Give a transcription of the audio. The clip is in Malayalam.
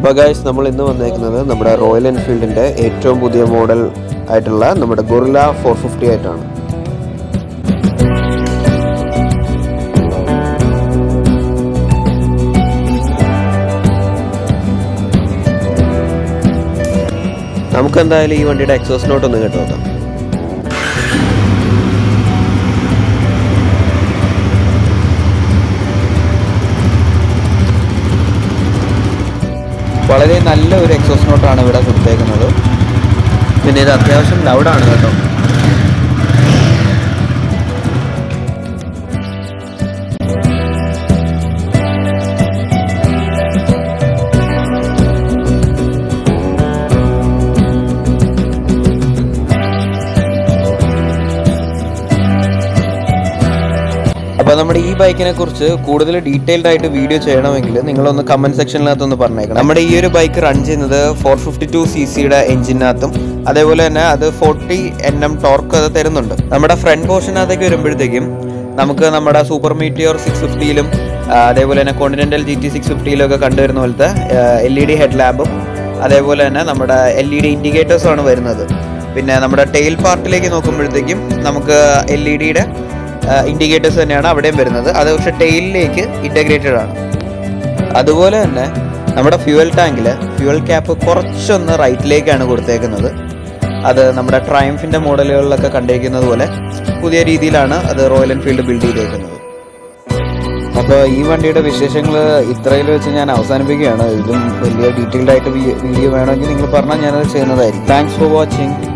അപ്പോൾ ഗൈസ് നമ്മൾ ഇന്ന് വന്നേക്കുന്നത് നമ്മുടെ റോയൽ എൻഫീൽഡിൻ്റെ ഏറ്റവും പുതിയ മോഡൽ ആയിട്ടുള്ള നമ്മുടെ ഗൊറില്ല ഫോർ ഫിഫ്റ്റി ആയിട്ടാണ് നമുക്ക് എന്തായാലും ഈ വണ്ടിയുടെ എക്സോസ് നോട്ട് ഒന്ന് കേട്ടോ നോക്കാം വളരെ നല്ല ഒരു എക്സോസ് നോട്ടാണ് ഇവിടെ കൊടുത്തേക്കുന്നത് പിന്നെ ഇത് അത്യാവശ്യം ലൗഡാണ് കേട്ടോ അപ്പോൾ നമ്മുടെ ഈ ബൈക്കിനെ കുറിച്ച് കൂടുതൽ ഡീറ്റെയിൽഡ് ആയിട്ട് വീഡിയോ ചെയ്യണമെങ്കിൽ നിങ്ങളൊന്ന് കമന്റ് സെക്ഷനിനകത്ത് ഒന്ന് പറഞ്ഞേക്കണം നമ്മുടെ ഈ ഒരു ബൈക്ക് റൺ ചെയ്യുന്നത് ഫോർ ഫിഫ്റ്റി ടു സി സിയുടെ എഞ്ചിനകത്തും അതേപോലെ തന്നെ അത് ഫോർട്ടി എൻ എം ടോർക്ക് അത് തരുന്നുണ്ട് നമ്മുടെ ഫ്രണ്ട് പോർഷനകത്തേക്ക് വരുമ്പോഴത്തേക്കും നമുക്ക് നമ്മുടെ സൂപ്പർ മീറ്റിയോർ സിക്സ് ഫിഫ്റ്റിയിലും അതേപോലെ തന്നെ കോണ്ടിനെന്റൽ ജി ടി സിക്സ് ഫിഫ്റ്റിയിലും ഒക്കെ കണ്ടുവരുന്ന പോലത്തെ എൽ ഇ ഡി ഹെഡ് ലാമ്പും അതേപോലെ തന്നെ നമ്മുടെ എൽ ഇ ഡി ഇൻഡിക്കേറ്റേഴ്സും ആണ് വരുന്നത് പിന്നെ നമ്മുടെ ടെയിൽ പാർട്ടിലേക്ക് നോക്കുമ്പോഴത്തേക്കും നമുക്ക് എൽ ഇ ഡിയുടെ ഇൻഡിക്കേറ്റേഴ്സ് തന്നെയാണ് അവിടെയും വരുന്നത് അത് പക്ഷേ ടെയിലിലേക്ക് ഇൻ്റഗ്രേറ്റഡ് ആണ് അതുപോലെ തന്നെ നമ്മുടെ ഫ്യൂവൽ ടാങ്കിൽ ഫ്യൂവൽ ക്യാപ്പ് കുറച്ചൊന്ന് റൈറ്റിലേക്കാണ് കൊടുത്തേക്കുന്നത് അത് നമ്മുടെ ട്രയംഫിൻ്റെ മോഡലുകളിലൊക്കെ കണ്ടിരിക്കുന്നത് പോലെ പുതിയ രീതിയിലാണ് അത് റോയൽ എൻഫീൽഡ് ബിൽഡ് ചെയ്തേക്കുന്നത് അപ്പോൾ ഈ വണ്ടിയുടെ വിശേഷങ്ങൾ ഇത്രയിൽ വെച്ച് ഞാൻ അവസാനിപ്പിക്കുകയാണ് ഇതിലും വലിയ ഡീറ്റെയിൽഡ് ആയിട്ട് വീഡിയോ വേണമെങ്കിൽ നിങ്ങൾ പറഞ്ഞാൽ ഞാനത് ചെയ്യുന്നതായിരിക്കും താങ്ക്സ് ഫോർ വാച്ചിങ്